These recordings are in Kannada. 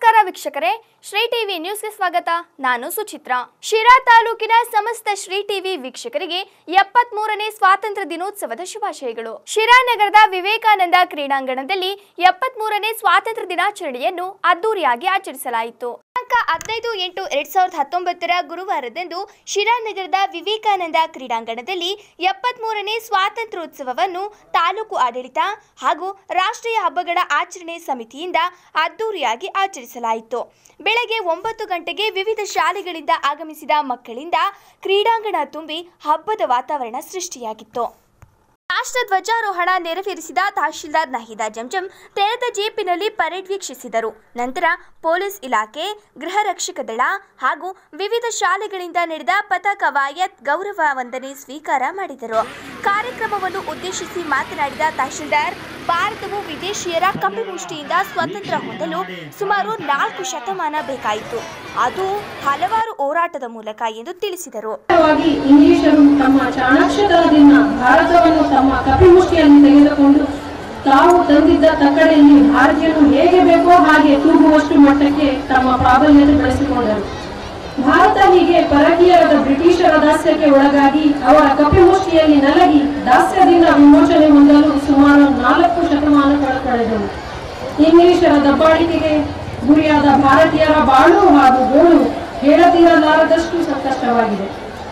ನಮಸ್ಕಾರ ವೀಕ್ಷಕರೇ ಶ್ರೀ ಟಿವಿ ನ್ಯೂಸ್ಗೆ ಸ್ವಾಗತ ನಾನು ಸುಚಿತ್ರಾ ಶಿರಾ ತಾಲೂಕಿನ ಸಮಸ್ತ ಶ್ರೀ ಟಿವಿ ವೀಕ್ಷಕರಿಗೆ ಎಪ್ಪತ್ತ್ ಮೂರನೇ ಸ್ವಾತಂತ್ರ್ಯ ದಿನೋತ್ಸವದ ಶುಭಾಶಯಗಳು ಶಿರಾ ನಗರದ ವಿವೇಕಾನಂದ ಕ್ರೀಡಾಂಗಣದಲ್ಲಿ ಎಪ್ಪತ್ತ್ ಮೂರನೇ ಸ್ವಾತಂತ್ರ್ಯ ದಿನಾಚರಣೆಯನ್ನು ಅದ್ದೂರಿಯಾಗಿ ಆಚರಿಸಲಾಯಿತು ದಿನಾಂಕ ಹದಿನೈದು ಎಂಟು ಎರಡ್ ಸಾವಿರದ ಹತ್ತೊಂಬತ್ತರ ಗುರುವಾರದಂದು ಶಿರಾ ನಗರದ ವಿವೇಕಾನಂದ ಕ್ರೀಡಾಂಗಣದಲ್ಲಿ ಎಪ್ಪತ್ತ್ ಮೂರನೇ ಸ್ವಾತಂತ್ರ್ಯೋತ್ಸವವನ್ನು ತಾಲೂಕು ಆಡಳಿತ ಹಾಗೂ ರಾಷ್ಟ್ರೀಯ ಹಬ್ಬಗಳ ಆಚರಣೆ ಸಮಿತಿಯಿಂದ ಅದ್ದೂರಿಯಾಗಿ ಆಚರಿಸಲಾಯಿತು ಬೆಳಗ್ಗೆ ಒಂಬತ್ತು ಗಂಟೆಗೆ ವಿವಿಧ ಶಾಲೆಗಳಿಂದ ಆಗಮಿಸಿದ ಮಕ್ಕಳಿಂದ ಕ್ರೀಡಾಂಗಣ ತುಂಬಿ ಹಬ್ಬದ ವಾತಾವರಣ ಸೃಷ್ಟಿಯಾಗಿತ್ತು ರಾಷ್ಟ್ರ ಧ್ವಜಾರೋಹಣ ನೆರವೇರಿಸಿದ ತಹಶೀಲ್ದಾರ್ ನಹೀದಾ ಜಂಜಂ ತೆರೆದ ಜೀಪಿನಲ್ಲಿ ಪರೇಡ್ ವೀಕ್ಷಿಸಿದರು ನಂತರ ಪೊಲೀಸ್ ಇಲಾಖೆ ಗೃಹ ರಕ್ಷಕ ದಳ ಹಾಗೂ ವಿವಿಧ ಶಾಲೆಗಳಿಂದ ನಡೆದ ಪತಾಕ ವಾಯತ್ ಗೌರವ ವಂದನೆ ಸ್ವೀಕಾರ ಮಾಡಿದರು ಕಾರ್ಯಕ್ರಮವನ್ನು ಉದ್ದೇಶಿಸಿ ಮಾತನಾಡಿದ ತಹಶೀಲ್ದಾರ್ ಭಾರತವು ವಿದೇಶಿಯರ ಕಪಿಮುಷ್ಟಿಯಿಂದ ಸ್ವತಂತ್ರ ಹೊಂದಲು ಸುಮಾರು ನಾಲ್ಕು ಶತಮಾನ ಬೇಕಾಯಿತು ಅದು ಹಲವಾರು ಹೋರಾಟದ ಮೂಲಕ ಎಂದು ತಿಳಿಸಿದರು ವಾಗಿ ಇಂಗ್ಲಿಷರು ತಮ್ಮ ಚಾಣಾಕ್ಷತನದಿಂದ ಭಾರತವನ್ನು ತಮ್ಮ ಕಪಿಮುಷ್ಟಿಯಲ್ಲಿ ತೆಗೆದುಕೊಂಡು ತಾವು ತಂದಿದ್ದ ತಕ್ಕಡೆಯಲ್ಲಿ ಭಾರತೀಯರು ಹೇಗೆ ಬೇಕೋ ಹಾಗೆ ತೂಗುವಷ್ಟು ಮಟ್ಟಕ್ಕೆ ತಮ್ಮ ಪ್ರಾಬಲ್ಯತೆ ಬೆಳೆಸಿಕೊಂಡರು ಭಾರತ ಹೀಗೆ ಪರಕೀಯರಾದ ಬ್ರಿಟಿಷರ ದಾಸ್ಯಕ್ಕೆ ಒಳಗಾಗಿ ಅವರ ಕಪಿಮುಷ್ಟಿಯಲ್ಲಿ ನಲಗಿ ದಾಸ್ಯದಿಂದ ವಿಮೋಚನೆ ಹೊಂದಲು ಸುಮಾರು ನಾಲ್ಕು ಶತಮಾನಗಳ ಕಳೆದವು ಇಂಗ್ಲಿಷರ ದಬ್ಬಾಳಿಕೆಗೆ ಗುರಿಯಾದ ಭಾರತೀಯರ ಬಾಳು ಹಾಗೂ ಗೋಳು ಹೇಳತೀರಲಾರದಷ್ಟು ಸಂಕಷ್ಟವಾಗಿದೆ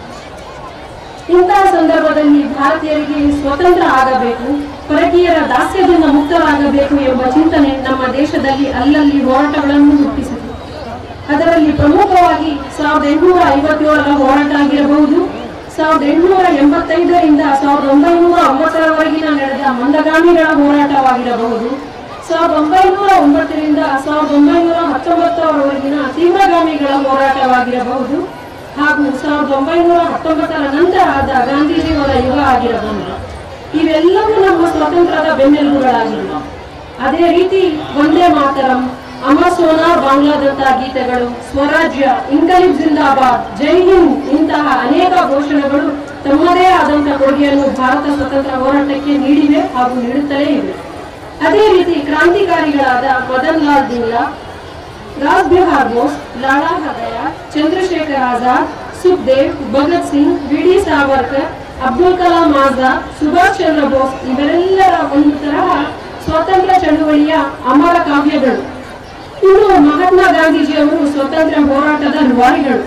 ಇಂತಹ ಸಂದರ್ಭದಲ್ಲಿ ಭಾರತೀಯರಿಗೆ ಸ್ವತಂತ್ರ ಆಗಬೇಕು ಪರಕೀಯರ ದಾಸ್ಯದಿಂದ ಮುಕ್ತರಾಗಬೇಕು ಎಂಬ ಚಿಂತನೆ ನಮ್ಮ ದೇಶದಲ್ಲಿ ಅಲ್ಲಲ್ಲಿ ಹೋರಾಟಗಳನ್ನು ಹುಟ್ಟಿಸಿತು ಅದರಲ್ಲಿ ಪ್ರಮುಖವಾಗಿ ಸಾವಿರದ ಎಂಟುನೂರ ಐವತ್ತೇಳರ ಹೋರಾಟ ಆಗಿರಬಹುದು ಸಾವಿರದ ಎಂಟುನೂರ ಎಂಬತ್ತೈದರಿಂದ ಸಾವಿರದ ಒಂಬೈನೂರ ಒಂಬತ್ತರವರೆಗಿನ ನಡೆದ ಮಂದಗಾಮಿಗಳ ಹೋರಾಟವಾಗಿರಬಹುದು ಸಾವಿರದ ಒಂಬೈನೂರ ಒಂಬತ್ತರಿಂದ ಸಾವಿರದ ಒಂಬೈನೂರ ಹತ್ತೊಂಬತ್ತರವರೆಗಿನ ತೀವ್ರಗಾಮಿಗಳ ಹೋರಾಟವಾಗಿರಬಹುದು ಹಾಗೂ ಸಾವಿರದ ಒಂಬೈನೂರ ಹತ್ತೊಂಬತ್ತರ ನಂತರ ಆದ ಗಾಂಧೀಜಿಯವರ ಯುಗ ಆಗಿರಬಹುದು ಇವೆಲ್ಲವೂ ನಮ್ಮ ಸ್ವಾತಂತ್ರ್ಯದ ಬೆನ್ನೆಲುಬುಗಳಾಗಿವೆ ಅದೇ ರೀತಿ ವಂದೇ ಮಾತರಂ ಅಮರ್ ಸೋನಾರ್ ಬಾಂಗ್ಲಾದಂತಹ ಗೀತೆಗಳು ಸ್ವರಾಜ್ಯ ಇನ್ಕಲಿಬ್ ಜಿಂದಾಬಾದ್ ಜೈ ಹಿಂದ್ ಇಂತಹ ಅನೇಕ ಘೋಷಣೆಗಳು ತಮ್ಮದೇ ಆದಂತಹ ಕೊಡುಗೆಯನ್ನು ಭಾರತ ಸ್ವತಂತ್ರ ಹೋರಾಟಕ್ಕೆ ನೀಡಿವೆ ಹಾಗೂ ನೀಡುತ್ತಲೇ ಇವೆ ಅದೇ ರೀತಿ ಕ್ರಾಂತಿಕಾರಿಗಳಾದ ಮದನ್ ಲಾಲ್ ದಿನ್ಲಾ ರಾಜ್ ಬಿಹಾರ್ ಬೋಸ್ ಲಾಲಾ ಹದಯ ಚಂದ್ರಶೇಖರ್ ಆಜಾದ್ ಸುಖದೇವ್ ಭಗತ್ ಸಿಂಗ್ ವಿ ಡಿ ಸಾವರ್ಕರ್ ಅಬ್ದುಲ್ ಕಲಾಂ ಆಜಾದ್ ಸುಭಾಷ್ ಚಂದ್ರ ಬೋಸ್ ಇವರೆಲ್ಲರ ಒಂದು ತರಹ ಸ್ವಾತಂತ್ರ್ಯ ಚಳುವಳಿಯ ಅಮರ ಕಾವ್ಯಗಳು ಇನ್ನು ಮಹಾತ್ಮ ಗಾಂಧೀಜಿಯವರು ಸ್ವತಂತ್ರ ಹೋರಾಟದ ರೂವಾರಿಗಳು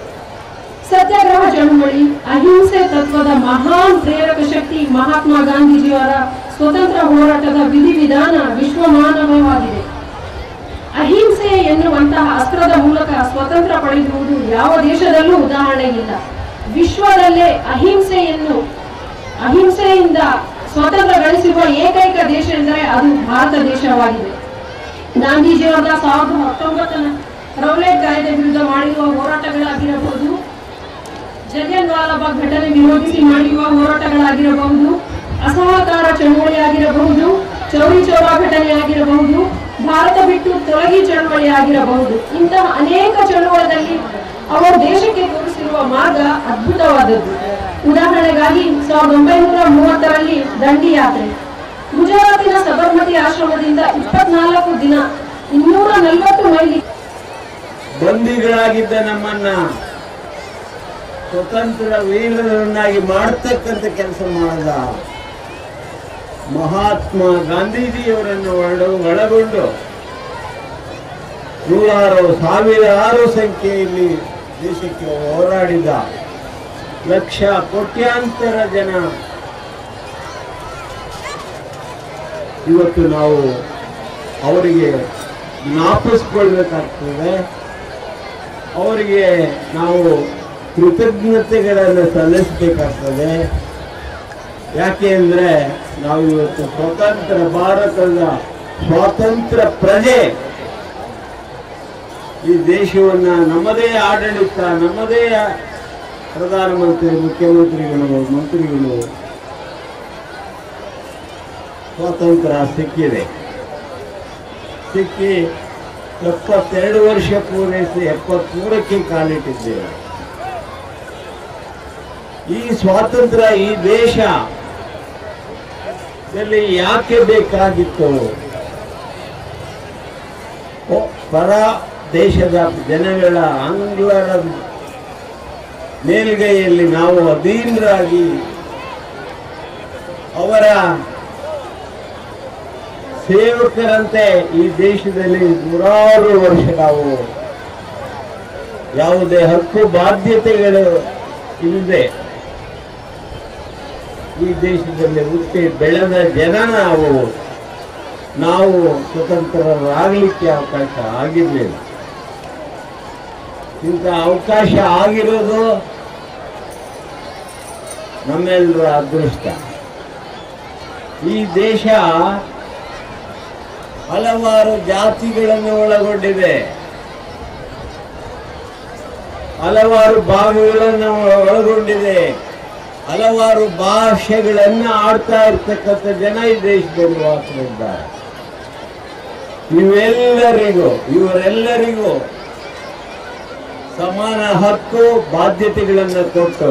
ಸತ್ಯಾಗ್ರಹ ಚಳುವಳಿ ಅಹಿಂಸೆ ತತ್ವದ ಮಹಾನ್ ಪ್ರೇರಕ ಶಕ್ತಿ ಮಹಾತ್ಮ ಗಾಂಧೀಜಿಯವರ ಸ್ವತಂತ್ರ ಹೋರಾಟದ ವಿಧಿವಿಧಾನ ವಿಶ್ವಮಾನವವಾಗಿದೆ ಅಹಿಂಸೆ ಎನ್ನುವಂತಹ ಅಸ್ತ್ರದ ಮೂಲಕ ಸ್ವತಂತ್ರ ಪಡೆದಿರುವುದು ಯಾವ ದೇಶದಲ್ಲೂ ಉದಾಹರಣೆ ಇಲ್ಲ ವಿಶ್ವದಲ್ಲೇ ಅಹಿಂಸೆಯನ್ನು ಅಹಿಂಸೆಯಿಂದ ಸ್ವತಂತ್ರ ಗಳಿಸಿರುವ ಏಕೈಕ ದೇಶ ಎಂದರೆ ಅದು ಭಾರತ ದೇಶವಾಗಿದೆ ಗಾಂಧೀಜಿಯವರ ಸಾವಿರದ ಹತ್ತೊಂಬತ್ತನ ರೌಲೇಟ್ ಕಾಯ್ದೆ ವಿರುದ್ಧ ಮಾಡಿರುವ ಹೋರಾಟಗಳಾಗಿರಬಹುದು ಜಲಿಯನ್ ವಾಲಾಬಾಗ್ ಘಟನೆ ವಿರೋಧಿಸಿ ಮಾಡಿರುವ ಹೋರಾಟಗಳಾಗಿರಬಹುದು ಅಸಹಕಾರ ಚಳವಳಿ ಆಗಿರಬಹುದು ಚೌರಿ ಚೌರಾ ಘಟನೆ ಆಗಿರಬಹುದು ಭಾರತ ಬಿಟ್ಟು ತೊಲಗಿ ಚಳವಳಿ ಆಗಿರಬಹುದು ಇಂತಹ ಅನೇಕ ಚಳವಳಿಯಲ್ಲಿ ಅವರು ದೇಶಕ್ಕೆ ತೋರಿಸಿರುವ ಮಾರ್ಗ ಅದ್ಭುತವಾದದ್ದು ಉದಾಹರಣೆಗಾಗಿ ಸಾವಿರದ ಒಂಬೈನೂರ ಮೂವತ್ತರಲ್ಲಿ ದಂಡಿ ಯಾತ್ರೆ ಗುಜರಾತಿನ ಸಬರ್ಮತಿ ಆಶ್ರಮದಿಂದ ಇಪ್ಪತ್ನಾಲ್ಕು ದಿನ ಇನ್ನೂರ ನಲವತ್ತು ಮೈಲಿ ಬಂದಿಗಳಾಗಿದ್ದ ನಮ್ಮನ್ನ ಸ್ವತಂತ್ರ ವೀರರನ್ನಾಗಿ ಮಾಡತಕ್ಕಂಥ ಕೆಲಸ ಮಾಡಿದ ಮಹಾತ್ಮ ಗಾಂಧೀಜಿಯವರನ್ನು ಒಳ- ಒಳಗೊಂಡು ನೂರಾರು ಸಾವಿರಾರು ಸಂಖ್ಯೆಯಲ್ಲಿ ದೇಶಕ್ಕೆ ಹೋರಾಡಿದ ಲಕ್ಷ ಕೋಟ್ಯಾಂತರ ಜನ ಇವತ್ತು ನಾವು ಅವರಿಗೆ ಜ್ಞಾಪಿಸ್ಕೊಳ್ಬೇಕಾಗ್ತದೆ ಅವರಿಗೆ ನಾವು ಕೃತಜ್ಞತೆಗಳನ್ನು ಸಲ್ಲಿಸಬೇಕಾಗ್ತದೆ ಯಾಕೆ ಅಂದರೆ ನಾವು ಇವತ್ತು ಸ್ವತಂತ್ರ ಭಾರತದ ಸ್ವಾತಂತ್ರ್ಯ ಪ್ರಜೆ ಈ ದೇಶವನ್ನ ನಮ್ಮದೇ ಆಡಳಿತ ನಮ್ಮದೇ ಪ್ರಧಾನಮಂತ್ರಿ ಮುಖ್ಯಮಂತ್ರಿಗಳು ಮಂತ್ರಿಗಳು ಸ್ವಾತಂತ್ರ್ಯ ಸಿಕ್ಕಿದೆ ಸಿಕ್ಕಿ ಎಪ್ಪತ್ತೆರಡು ವರ್ಷ ಪೂರೈಸಿ ಎಪ್ಪತ್ಮೂರಕ್ಕೆ ಕಾಲಿಟ್ಟಿದ್ದೇವೆ ಈ ಸ್ವಾತಂತ್ರ್ಯ ಈ ದೇಶ ದಲ್ಲಿ ಯಾಕೆ ಬೇಕಾಗಿತ್ತು ಒ- ಪರ ದೇಶದ ಜನಗಳ ಆಂಗ್ಲರ ಮೇಲುಗೈಯಲ್ಲಿ ನಾವು ಅಧೀನರಾಗಿ ಅವರ ಸೇವಕರಂತೆ ಈ ದೇಶದಲ್ಲಿ ನೂರಾರು ವರ್ಷ ನಾವು ಯಾವುದೇ ಹಕ್ಕು ಬಾಧ್ಯತೆಗಳು ಇಲ್ಲದೆ ಈ ದೇಶದಲ್ಲಿ ಹುಟ್ಟಿ ಬೆಳೆದ ಜನ ನಾವು ನಾವು ಸ್ವತಂತ್ರರಾಗಲಿಕ್ಕೆ ಅವಕಾಶ ಆಗಿರಲಿಲ್ಲ ಇಂಥ ಅವಕಾಶ ಆಗಿರೋದು ನಮ್ಮೆಲ್ಲರ ಅದೃಷ್ಟ ಈ ದೇಶ ಹಲವಾರು ಜಾತಿಗಳನ್ನು ಒಳಗೊಂಡಿದೆ ಹಲವಾರು ಭಾಗಗಳನ್ನು ಒಳಗೊಂಡಿದೆ ಹಲವಾರು ಭಾಷೆಗಳನ್ನು ಆಡ್ತಾ ಇರ್ತಕ್ಕಂಥ ಜನ ಈ ದೇಶದಲ್ಲಿ ವಾಸವಿದ್ದಾರೆ ಇವೆಲ್ಲರಿಗೂ ಇವರೆಲ್ಲರಿಗೂ ಸಮಾನ ಹಕ್ಕು ಬಾಧ್ಯತೆಗಳನ್ನು ಕೊಟ್ಟು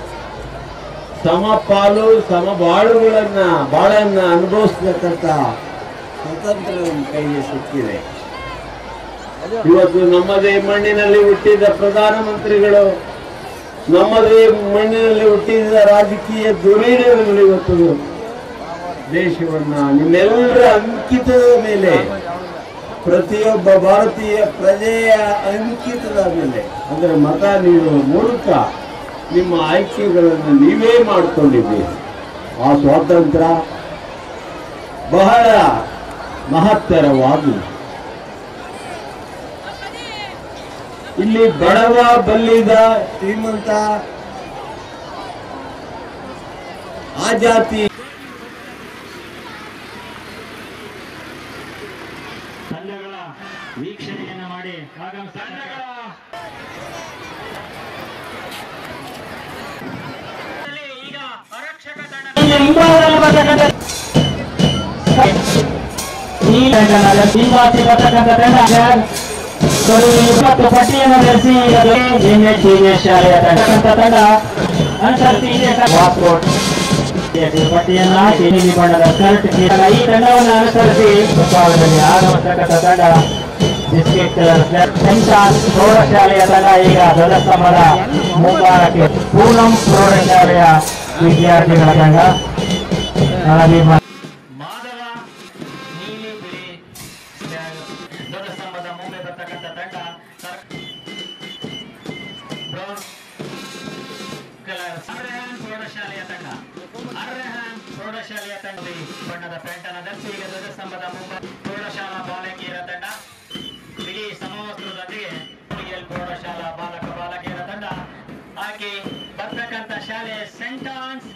ಸಮಪಾಲು ಸಮಬಾಳುಗಳನ್ನ ಬಾಳನ್ನ ಅನುಭವಿಸ್ತಕ್ಕಂಥ ಸ್ವತಂತ್ರ ನಮ್ಮ ಕೈಗೆ ಸಿಕ್ಕಿದೆ ಇವತ್ತು ನಮ್ಮದೇ ಮಣ್ಣಿನಲ್ಲಿ ಹುಟ್ಟಿದ ಪ್ರಧಾನಮಂತ್ರಿಗಳು ನಮ್ಮದೇ ಮಣ್ಣಿನಲ್ಲಿ ಹುಟ್ಟಿದ ರಾಜಕೀಯ ಧುರೀಣಗಳು ಇವತ್ತು ದೇಶವನ್ನ ನಿಮ್ಮೆಲ್ಲರ ಅಂಕಿತದ ಮೇಲೆ ಪ್ರತಿಯೊಬ್ಬ ಭಾರತೀಯ ಪ್ರಜೆಯ ಅಂಕಿತದ ಮೇಲೆ ಅಂದರೆ ಮತ ನೀಡುವ ಮೂಲಕ ನಿಮ್ಮ ಆಯ್ಕೆಗಳನ್ನು ನೀವೇ ಮಾಡಿಕೊಂಡಿದ್ದೀರಿ ಆ ಸ್ವಾತಂತ್ರ್ಯ ಬಹಳ ಮಹತ್ತರವಾದು ಇಲ್ಲಿ ಬಡವ ಬಲ್ಲಿದ ಶ್ರೀಮಂತ ಆ ಜಾತಿ ತಂಡಗಳ ವೀಕ್ಷಣೆಯನ್ನ ಮಾಡಿ ಆಗಮಿಸ ತಂಡಗಳ ಈಗ ಆರಕ್ಷಕ ತಂಡ ಈ ತಂಡದ ಸಿಂಹಾಸಿ ಬರ್ತಕ್ಕಂಥ ತಂಡ ಬರೀ ಇಪ್ಪತ್ತು ಪಟ್ಟಿಯನ್ನು ಧರಿಸಿ ಎನ್ಎಚ್ ಜೀನಿಯಸ್ ಶಾಲೆಯ ತಂಡ ತಂಡ ಅನುಸರಿಸಿ ಇದೆ ಪಾಸ್ಪೋರ್ಟ್ ಪಟ್ಟಿಯನ್ನ ನೀಲಿ ಬಣ್ಣದ ಶರ್ಟ್ ಈ ತಂಡವನ್ನು ಅನುಸರಿಸಿ ಮುಂಭಾಗದಲ್ಲಿ ಆಗಮಿಸತಕ್ಕಂಥ ತಂಡ ಬಿಸ್ಕೆಟ್ ಕಲರ್ ಸೆಂಟಾನ್ ಪ್ರೌಢಶಾಲೆಯ ತಂಡ ಈಗ ಧ್ವಜಸ್ತಂಭದ ಮುಂಭಾಗಕ್ಕೆ ಪೂನಂ ಪ್ರೌಢಶಾಲೆಯ ವಿದ್ಯಾರ್ಥಿಗಳ ತಂಡ ನಳಭೀಮ ಮಾಧವ ನೀಲಿ ಬಿಳಿ ಧ್ವಜಸ್ತಂಭದ ಮುಂದೆ ಬರ್ತಕ್ಕಂಥ ತಂಡ ಬ್ರೌನ್ ಕಲರ್ ಅರ್ರೆಹಾನ್ ಪ್ರೌಢಶಾಲೆಯ ತಂಡ ಅರ್ರೆಹಾನ್ ಪ್ರೌಢಶಾಲೆಯ ತಂಡ ಬಣ್ಣದ ಪ್ಯಾಂಟ್ ಅನ್ನು ಧರಿಸಿ ಈಗ ಧ್ವಜಸ್ತಂಭದ ಮುಂಬ ಪ್ರೌಢಶಾಲಾ ಬಾಲಕಿಯರ ತಂಡ ಬಿಳಿ ಸಮವಸ್ತ್ರದೊಂದಿಗೆ ಎಲ್ ಪ್ರೌಢಶಾಲಾ ಬಾಲಕ ಬಾಲಕಿಯರ ತಂಡ ಹಾಗೆ ಬರ್ತಕ್ಕಂಥ ಶಾಲೆ ಸೆಂಟ್ ಆನ್ಸ್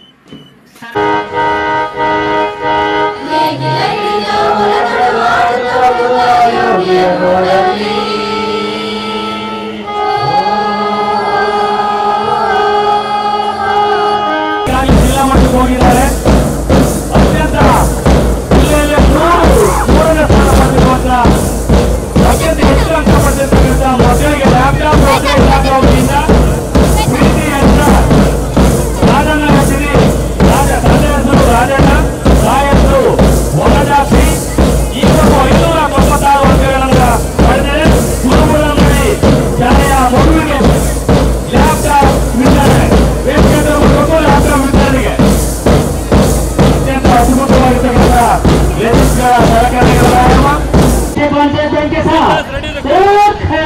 ಹೀಗಾಗಿ ಜಿಲ್ಲಾ ಮಟ್ಟಕ್ಕೆ ಹೋಗಿದ್ದಾರೆ ಅತ್ಯಂತ ಜಿಲ್ಲೆಯಲ್ಲಿ ಮೂರು ಮೂರನೇ ಸ್ಥಾನ ಪಡೆದಿರುವಂತ ಅತ್ಯಂತ ಹೆಚ್ಚು ಅಂಕ ಪಡೆದಿರ್ತಕ್ಕಂಥ ಮಕ್ಕಳಿಗೆ ಲ್ಯಾಪ್ಟಾಪ್ ವತಿಯಿಂದ ಪ್ರೀತಿ ಯಂತ್ರ ರಾಜಣ್ಣ ಹೆಸರಿ ರಾಜ ತಂದೆ ಹೆಸರು ರಾಜಣ್ಣ ತಾಯಿ ಹೆಸರು ವನಜಾತಿ ಈಗ ಐನೂರ ತೊಂಬತ್ತಾರು ಅಂಕಗಳನ್ನು ಪಡೆದರೆ ಗುರುಗುಳಂಗಡಿ ಶಾಲೆಯ ಮಗುವಿಗೆ ಲ್ಯಾಪ್ಟಾಪ್ ವಿತರಣೆ ವೇದಿಕೆ ಮಗು ಲ್ಯಾಪ್ಟಾಪ್ ವಿತರಣೆಗೆ ಅತ್ಯಂತ ಅದ್ಭುತವಾಗಿರ್ತಕ್ಕಂಥ ಲೇಡಿಸ್ಗಳ ಸಹಕಾರಿಗಳ ವ್ಯಾಯಾಮ ಪಂಚಾಯತ್ ಸಂಖ್ಯೆ ಸಹ ಸೇವಕ್ ಹೈ.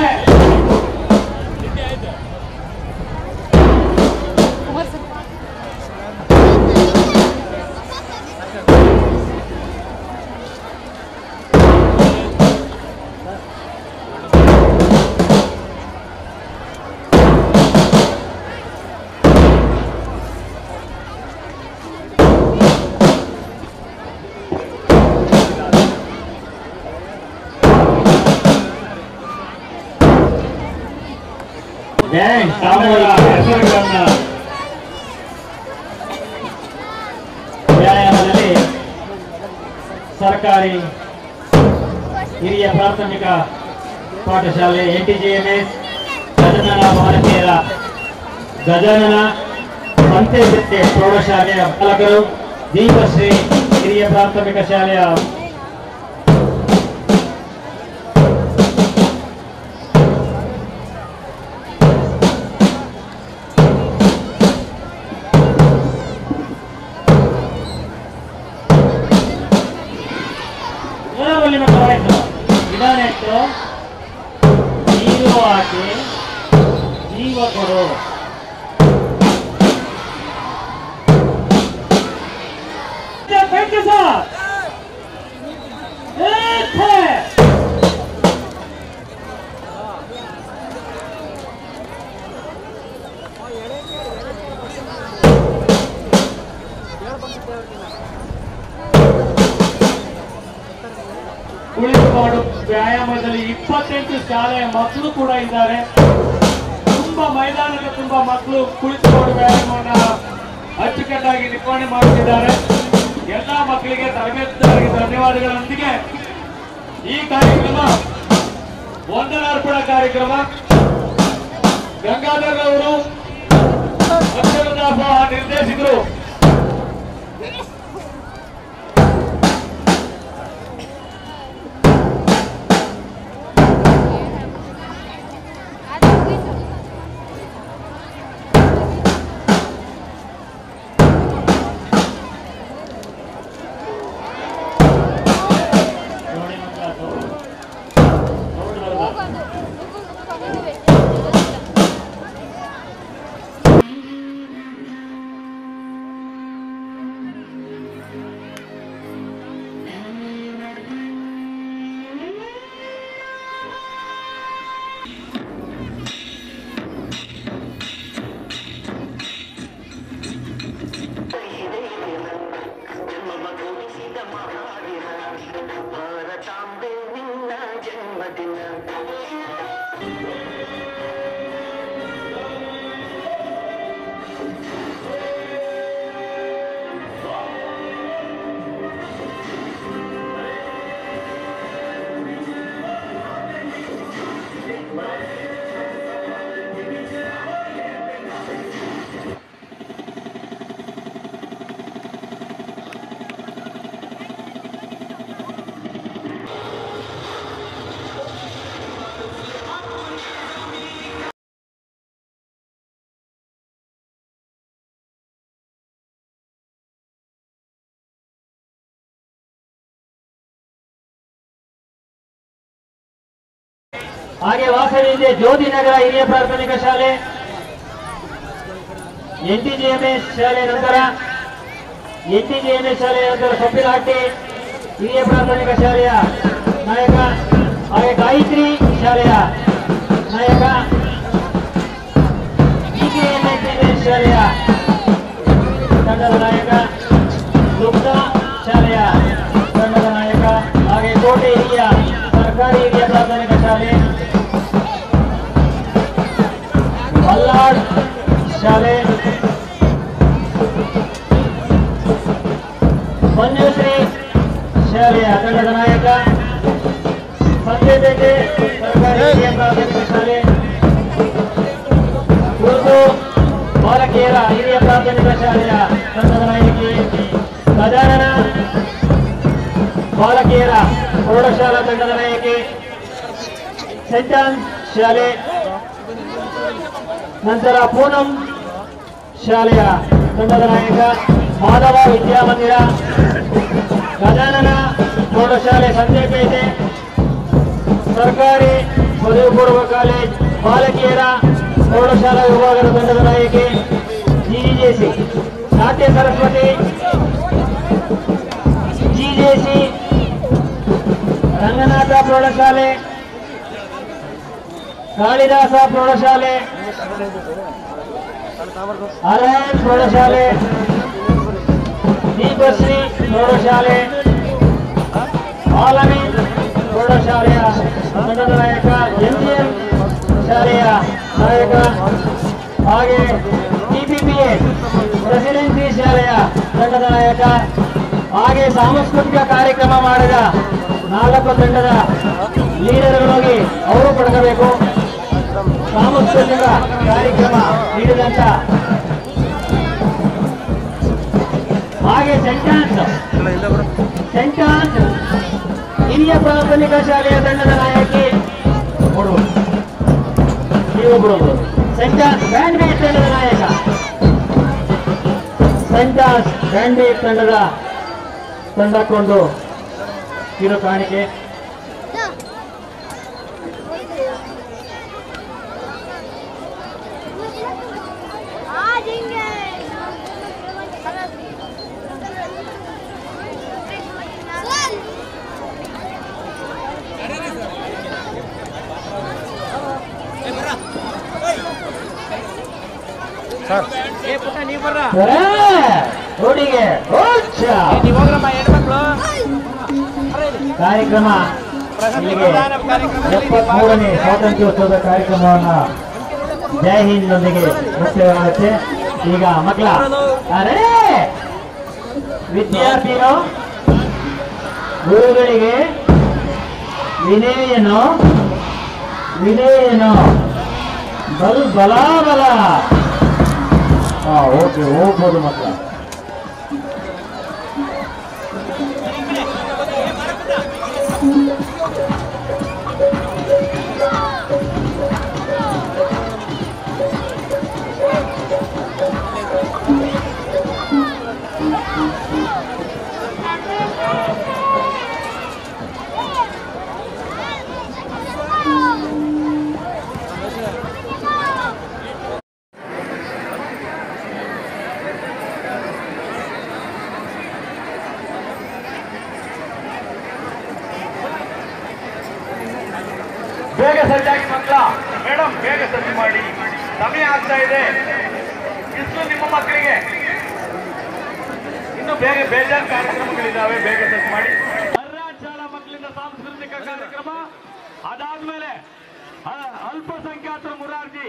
ಬ್ಯಾಂಕ್ ಸಾಮೂಹಿಕ ಹೆಸರುಗಳನ್ನ ವ್ಯಾಯಾಮದಲ್ಲಿ ಸರ್ಕಾರಿ ಹಿರಿಯ ಪ್ರಾಥಮಿಕ ಪಾಠಶಾಲೆ N T G M S Gajanana ಭಾರತೀಯರ ಗಜನನ ಸಂತೆಬಿಟ್ಟೆ ಪ್ರೌಢಶಾಲೆಯ ಬಾಲಕರು ದೀಪಶ್ರೀ ಹಿರಿಯ ಪ್ರಾಥಮಿಕ ಶಾಲೆಯ ಊರಲ್ಲಿ ಮಕ್ಕಳಾಯ್ತು ಇದನ್ನೆಟ್ಟು ನೀರು ಹಾಕಿ ಜೀವ ಕೊಡು ಬೆಂಕಿಸ ಏಕೆ ಕುಳಿತುಕೊಂಡು ವ್ಯಾಯಾಮದಲ್ಲಿ ಇಪ್ಪತ್ತೆಂಟು ಶಾಲೆಯ ಮಕ್ಕಳು ಕೂಡ ಇದ್ದಾರೆ ತುಂಬಾ ಮೈದಾನದ ತುಂಬಾ ಮಕ್ಕಳು ಕುಳಿತುಕೊಂಡು ವ್ಯಾಯಾಮವನ್ನ ಅಚ್ಚುಕಟ್ಟಾಗಿ ನಿರ್ವಹಣೆ ಮಾಡುತ್ತಿದ್ದಾರೆ ಎಲ್ಲಾ ಮಕ್ಕಳಿಗೆ ತರಬೇತುದಾರರಿಗೆ ಧನ್ಯವಾದಗಳೊಂದಿಗೆ ಈ ಕಾರ್ಯಕ್ರಮ ವಂದನಾರ್ಪಣಾ ಕಾರ್ಯಕ್ರಮ ಗಂಗಾಧರ್ ಅವರು ಅಕ್ಷರದಾಸ ನಿರ್ದೇಶಕರು ನೋಡಿ ಮಕ್ಕಳ ನೋಡಿ ಬರ್ಬಾರ್ದು. ಭಾರತಾಂಬೆ ನಿನ್ನ ಜನ್ಮದಿನ ಹಾಗೆ ವಾಸವಿದೆ ಜ್ಯೋತಿ ನಗರ ಹಿರಿಯ ಪ್ರಾಥಮಿಕ ಶಾಲೆ ಎನ್ಟಿಜಿಎಂಎಸ್ ಶಾಲೆ ನಂತರ ಎನ್ಟಿಜಿಎಂಎಸ್ ಶಾಲೆ ನಂತರ ಸೊಪ್ಪಿನಹಟ್ಟಿ ಹಿರಿಯ ಪ್ರಾಥಮಿಕ ಶಾಲೆಯ ನಾಯಕ ಹಾಗೆ ಗಾಯತ್ರಿ ಶಾಲೆಯ ನಾಯಕ ಇಕೆಎಂಎಸ್ ಶಾಲೆಯ ತಂಡದ ನಾಯಕ ದುಗ್ಧ ಶಾಲೆಯ ತಂಡದ ನಾಯಕ ಹಾಗೆ ಕೋಟೆ ಹಿರಿಯ ಸರ್ಕಾರಿ ಹಿರಿಯ ಪ್ರಾಥಮಿಕ ಶಾಲೆ ಮಲ್ನಾಡ್ ಶಾಲೆ ಮಂಜುಶ್ರೀ ಶಾಲೆಯ ತಂಡದ ನಾಯಕ ಸಂಜಯಪೇಟೆ ಸರ್ಕಾರಿ ಹಿರಿಯ ಪ್ರಾಥಮಿಕ ಶಾಲೆ ಉರ್ದು ಬಾಲಕಿಯರ ಹಿರಿಯ ಪ್ರಾಥಮಿಕ ಶಾಲೆಯ ತಂಡದ ನಾಯಕಿ ಗಜಾನನ ಬಾಲಕಿಯರ ಪ್ರೌಢಶಾಲಾ ತಂಡದ ನಾಯಕಿ ಸೆಂಟ್ ಜಾನ್ಸ್ ಶಾಲೆ ನಂತರ ಪೂನಂ ಶಾಲೆಯ ತಂಡದ ನಾಯಕ ಮಾಧವ ವಿದ್ಯಾಮಂದಿರ ಗಜಾನನ ಪ್ರೌಢಶಾಲೆ ಸಂಜಯಪೇಟೆ ಸರ್ಕಾರಿ ಪದವಿ ಪೂರ್ವ ಕಾಲೇಜ್ ಬಾಲಕಿಯರ ಪ್ರೌಢಶಾಲಾ ವಿಭಾಗದ ತಂಡದ ನಾಯಕಿ ಜಿಜೆಸಿ ನಾಟ್ಯ ಸರಸ್ವತಿ ಜಿಜೆಸಿ ರಂಗನಾಥ ಪ್ರೌಢಶಾಲೆ ಕಾಳಿದಾಸ ಪ್ರೌಢಶಾಲೆ ಅರಯನ್ ಪ್ರೌಢಶಾಲೆ ದೀಪಶ್ರೀ ಪ್ರೌಢಶಾಲೆ ಆಲಮೀನ್ ಪ್ರೌಢಶಾಲೆಯ ತಂಡದ ನಾಯಕ ಎಂಜಿಎಂ ಶಾಲೆಯ ನಾಯಕ ಹಾಗೆ ಟಿಪಿಪಿಎ ಪ್ರೆಸಿಡೆನ್ಸಿ ಶಾಲೆಯ ತಂಡದ ನಾಯಕ ಹಾಗೆ ಸಾಂಸ್ಕೃತಿಕ ಕಾರ್ಯಕ್ರಮ ಮಾಡಿದ ನಾಲ್ಕು ತಂಡದ ಲೀಡರ್ಗಳಾಗಿ ಅವರು ಪಡ್ಕೋಬೇಕು ಸಾಂಸ್ಕೃತಿಕ ಕಾರ್ಯಕ್ರಮ ನೀಡಿದಂತ ಹಾಗೆ ಸೆಂಟಾನ್ಸ್ ಸೆಂಟಾನ್ಸ್ ಹಿರಿಯ ಪ್ರಾಥಮಿಕ ಶಾಲೆಯ ತಂಡದ ನಾಯಕಿ ಕೊಡು ನೀವೊಬ್ಬರು ಸೆಂಟಾನ್ಸ್ ಬ್ಯಾಂಡ್ ಬೇಸ್ ತಂಡದ ನಾಯಕ ಸೆಂಟಾನ್ಸ್ ಬ್ಯಾಂಡ್ ಬೇಸ್ ತಂಡದ ತಂಡಕ್ಕೊಂದು ಕಿರು ಕಾಣಿಕೆ आज इंगे ರೋಡಿಗೆ ಕಾರ್ಯಕ್ರಮ ಇಲ್ಲಿಗೆ ಎಪ್ಪತ್ಮೂರನೇ ಸ್ವಾತಂತ್ರ್ಯೋತ್ಸವದ ಕಾರ್ಯಕ್ರಮವನ್ನ ಜೈ ಹಿಂದ್ನೊಂದಿಗೆ ಮುಕ್ತಾಯವಾಗುತ್ತೆ ಈಗ ಮಕ್ಕಳ ಅರೆ ವಿದ್ಯಾರ್ಥಿಗಳು ಗುರುಗಳಿಗೆ ವಿನಯನು ವಿನಯನು ಬಲ್ ಬಲ ಬಲ ಹಾ ಓಕೆ ಹೋಗ್ಬೋದು ಮಕ್ಕಳ ಬೇಗ ಸಜ್ಜಾಗಿ ಮಕ್ಕಳ ಮೇಡಮ್ ಬೇಗ ಸಜ್ಜು ಮಾಡಿ ಸಮಯ ಆಗ್ತಾ ಇದೆ ಇಷ್ಟು ನಿಮ್ಮ ಮಕ್ಕಳಿಗೆ ಇನ್ನು ಬೇಗ ಬೇಜಾರು ಕಾರ್ಯಕ್ರಮಗಳಿದ್ದಾವೆ ಬೇಗ ಸಜ್ಜು ಮಾಡಿ ಶಾಲಾ ಮಕ್ಕಳಿಂದ ಸಾಂಸ್ಕೃತಿಕ ಕಾರ್ಯಕ್ರಮ ಅದಾದ್ಮೇಲೆ ಅ- ಅಲ್ಪಸಂಖ್ಯಾತರ ಮುರಾರ್ಜಿ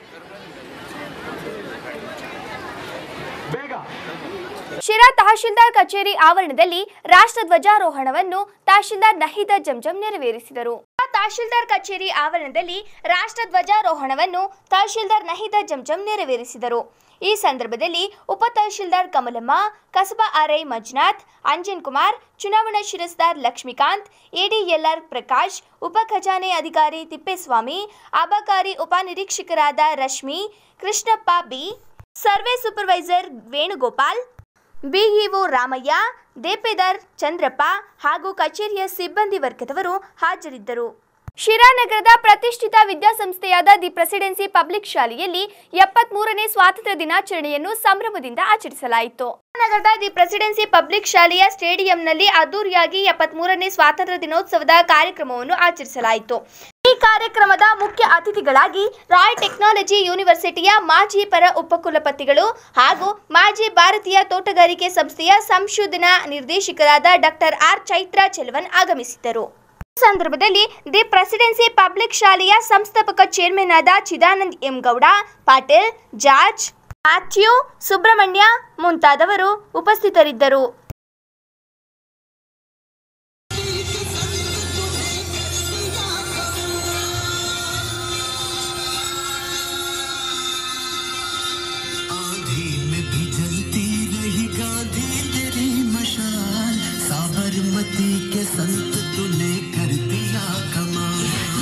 ಬೇಗ ಶಿರಾ ತಹಶೀಲ್ದಾರ್ ಕಚೇರಿ ಆವರಣದಲ್ಲಿ ರಾಷ್ಟ್ರ ಧ್ವಜಾರೋಹಣವನ್ನು ತಹಶೀಲ್ದಾರ್ ನಹೀದಾ ಜಂಜಂ ನೆರವೇರಿಸಿದರು ತಹಶೀಲ್ದಾರ್ ಕಚೇರಿ ಆವರಣದಲ್ಲಿ ರಾಷ್ಟ್ರ ಧ್ವಜಾರೋಹಣವನ್ನು ತಹಶೀಲ್ದಾರ್ ನಹೀದಾ ಜಂಜಂ ನೆರವೇರಿಸಿದರು ಈ ಸಂದರ್ಭದಲ್ಲಿ ಉಪ ತಹಶೀಲ್ದಾರ್ ಕಮಲಮ್ಮ ಕಸಬಾ ಆರ್ಐ ಮಂಜುನಾಥ್ ಅಂಜನ್ ಕುಮಾರ್ ಚುನಾವಣಾ ಶಿರಸ್ದಾರ್ ಲಕ್ಷ್ಮೀಕಾಂತ್ ಎಡಿಎಲ್ಆರ್ ಪ್ರಕಾಶ್ ಉಪ ಖಜಾನೆ ಅಧಿಕಾರಿ ತಿಪ್ಪೇಸ್ವಾಮಿ ಅಬಕಾರಿ ಉಪನಿರೀಕ್ಷಕರಾದ Rashmi Krishnappa B survey supervisor Venugopal BEO Ramaiah ದೇಪೇದಾರ್ ಚಂದ್ರಪ್ಪ ಹಾಗೂ ಕಚೇರಿಯ ಸಿಬ್ಬಂದಿ ವರ್ಗದವರು ಹಾಜರಿದ್ದರು ಶಿರಾನಗರದ ಪ್ರತಿಷ್ಠಿತ ವಿದ್ಯಾಸಂಸ್ಥೆಯಾದ ದಿ ಪ್ರೆಸಿಡೆನ್ಸಿ ಪಬ್ಲಿಕ್ ಶಾಲೆಯಲ್ಲಿ ಎಪ್ಪತ್ಮೂರನೇ ಸ್ವಾತಂತ್ರ್ಯ ದಿನಾಚರಣೆಯನ್ನು ಸಂಭ್ರಮದಿಂದ ಆಚರಿಸಲಾಯಿತು ನಗರದ ದಿ ಪ್ರೆಸಿಡೆನ್ಸಿ ಪಬ್ಲಿಕ್ ಶಾಲೆಯ ಸ್ಟೇಡಿಯಂನಲ್ಲಿ ಅದ್ದೂರಿಯಾಗಿ ಎಪ್ಪತ್ಮೂರನೇ ಸ್ವಾತಂತ್ರ್ಯ ದಿನೋತ್ಸವದ ಕಾರ್ಯಕ್ರಮವನ್ನು ಆಚರಿಸಲಾಯಿತು ಈ ಕಾರ್ಯಕ್ರಮದ ಮುಖ್ಯ ಅತಿಥಿಗಳಾಗಿ ರಾಯ್ ಟೆಕ್ನಾಲಜಿ ಯೂನಿವರ್ಸಿಟಿಯ ಮಾಜಿ ಪರ ಉಪಕುಲಪತಿಗಳು ಹಾಗೂ ಮಾಜಿ ಭಾರತೀಯ ತೋಟಗಾರಿಕೆ ಸಂಸ್ಥೆಯ ಸಂಶೋಧನಾ ನಿರ್ದೇಶಕರಾದ ಡಾಕ್ಟರ್ ಆರ್ ಚೈತ್ರಾ ಚೆಲ್ವನ್ ಆಗಮಿಸಿದ್ದರು ಈ ಸಂದರ್ಭದಲ್ಲಿ ದಿ ಪ್ರೆಸಿಡೆನ್ಸಿ ಪಬ್ಲಿಕ್ ಶಾಲೆಯ ಸಂಸ್ಥಾಪಕ ಚೇರ್ಮನ್ ಆದ ಚಿದಾನಂದ್ ಎಂ ಗೌಡ ಪಾಟೀಲ್ ಜಾರ್ಜ್ ಮ್ಯಾಥ್ಯೂ ಸುಬ್ರಹ್ಮಣ್ಯ ಮುಂತಾದವರು ಉಪಸ್ಥಿತರಿದ್ದರು आंधी में भी जलती रही गांधी तेरी मशाल साबरमती के संत तूने कर दिया कमाल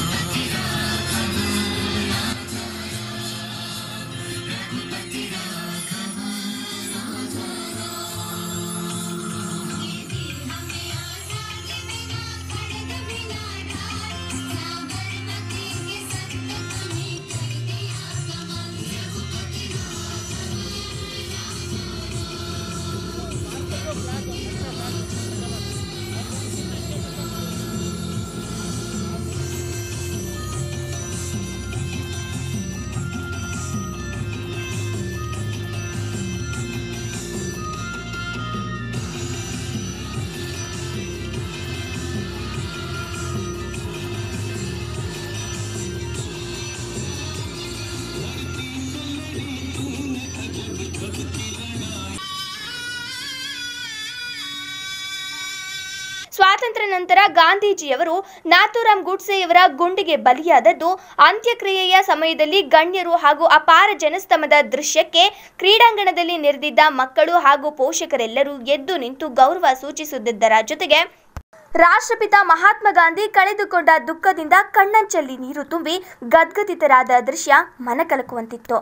ಸ್ವಾತಂತ್ರ್ಯ ನಂತರ ಗಾಂಧೀಜಿಯವರು ನಾಥೂರಾಮ್ ಗೂಡ್ಸೆಯವರ ಗುಂಡಿಗೆ ಬಲಿಯಾದದ್ದು ಅಂತ್ಯಕ್ರಿಯೆಯ ಸಮಯದಲ್ಲಿ ಗಣ್ಯರು ಹಾಗೂ ಅಪಾರ ಜನಸ್ತಮದ ದೃಶ್ಯಕ್ಕೆ ಕ್ರೀಡಾಂಗಣದಲ್ಲಿ ನೆರೆದಿದ್ದ ಮಕ್ಕಳು ಹಾಗೂ ಪೋಷಕರೆಲ್ಲರೂ ಎದ್ದು ನಿಂತು ಗೌರವ ಸೂಚಿಸುತ್ತಿದ್ದರ ಜೊತೆಗೆ ರಾಷ್ಟ್ರಪಿತ ಮಹಾತ್ಮ ಗಾಂಧಿ ಕಳೆದುಕೊಂಡ ದುಃಖದಿಂದ ಕಣ್ಣಂಚಲ್ಲಿ ನೀರು ತುಂಬಿ ಗದ್ಗದಿತರಾದ ದೃಶ್ಯ ಮನಕಲಕುವಂತಿತ್ತು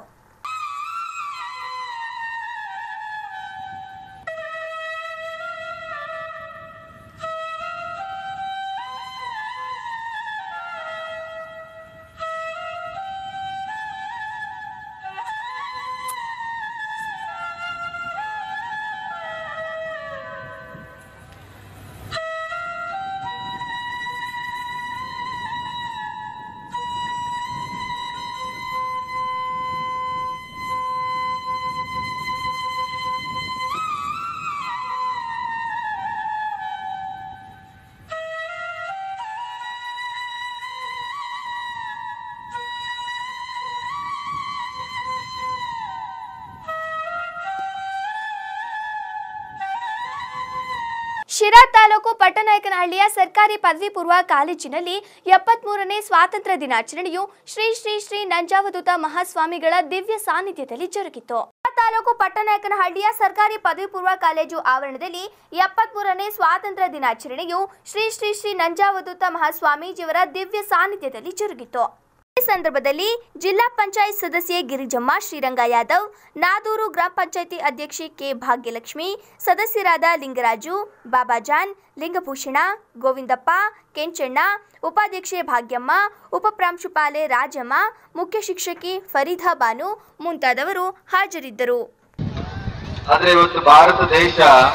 ಶಿರಾ ತಾಲೂಕು ಪಟ್ಟನಾಯಕನಹಳ್ಳಿಯ ಸರ್ಕಾರಿ ಪದವಿ ಪೂರ್ವ ಕಾಲೇಜಿನಲ್ಲಿ ಎಪ್ಪತ್ಮೂರನೇ ಸ್ವಾತಂತ್ರ್ಯ ದಿನಾಚರಣೆಯು ಶ್ರೀ ಶ್ರೀ ಶ್ರೀ ನಂಜಾವಧೂತ ಮಹಾಸ್ವಾಮಿಗಳ ದಿವ್ಯ ಸಾನ್ನಿಧ್ಯದಲ್ಲಿ ಜರುಗಿತು ಶಿರಾ ತಾಲೂಕು ಪಟ್ಟನಾಯಕನಹಳ್ಳಿಯ ಸರ್ಕಾರಿ ಪದವಿ ಪೂರ್ವ ಕಾಲೇಜು ಆವರಣದಲ್ಲಿ ಎಪ್ಪತ್ಮೂರನೇ ಸ್ವಾತಂತ್ರ್ಯ ದಿನಾಚರಣೆಯು ಶ್ರೀ ಶ್ರೀ ಶ್ರೀ ನಂಜಾವಧೂತ ಮಹಾಸ್ವಾಮೀಜಿಯವರ ದಿವ್ಯ ಸಾನ್ನಿಧ್ಯದಲ್ಲಿ ಜರುಗಿತು ಈ ಸಂದರ್ಭದಲ್ಲಿ ಜಿಲ್ಲಾ ಪಂಚಾಯತ್ ಸದಸ್ಯೆ ಗಿರಿಜಮ್ಮ ಶ್ರೀರಂಗ ಯಾದವ್ ನಾದೂರು ಗ್ರಾಮ ಪಂಚಾಯಿತಿ ಅಧ್ಯಕ್ಷೆ ಕೆ ಭಾಗ್ಯಲಕ್ಷ್ಮಿ ಸದಸ್ಯರಾದ ಲಿಂಗರಾಜು ಬಾಬಾಜಾನ್ ಲಿಂಗಭೂಷಣ ಗೋವಿಂದಪ್ಪ ಕೆಂಚಣ್ಣ ಉಪಾಧ್ಯಕ್ಷೆ ಭಾಗ್ಯಮ್ಮ ಉಪಪ್ರಾಂಶುಪಾಲೆ ರಾಜಮ್ಮ ಮುಖ್ಯ ಶಿಕ್ಷಕಿ ಫರೀದಾ ಬಾನು ಮುಂತಾದವರು ಹಾಜರಿದ್ದರು ಆದ್ರೆ ಇವತ್ತು ಭಾರತ ದೇಶ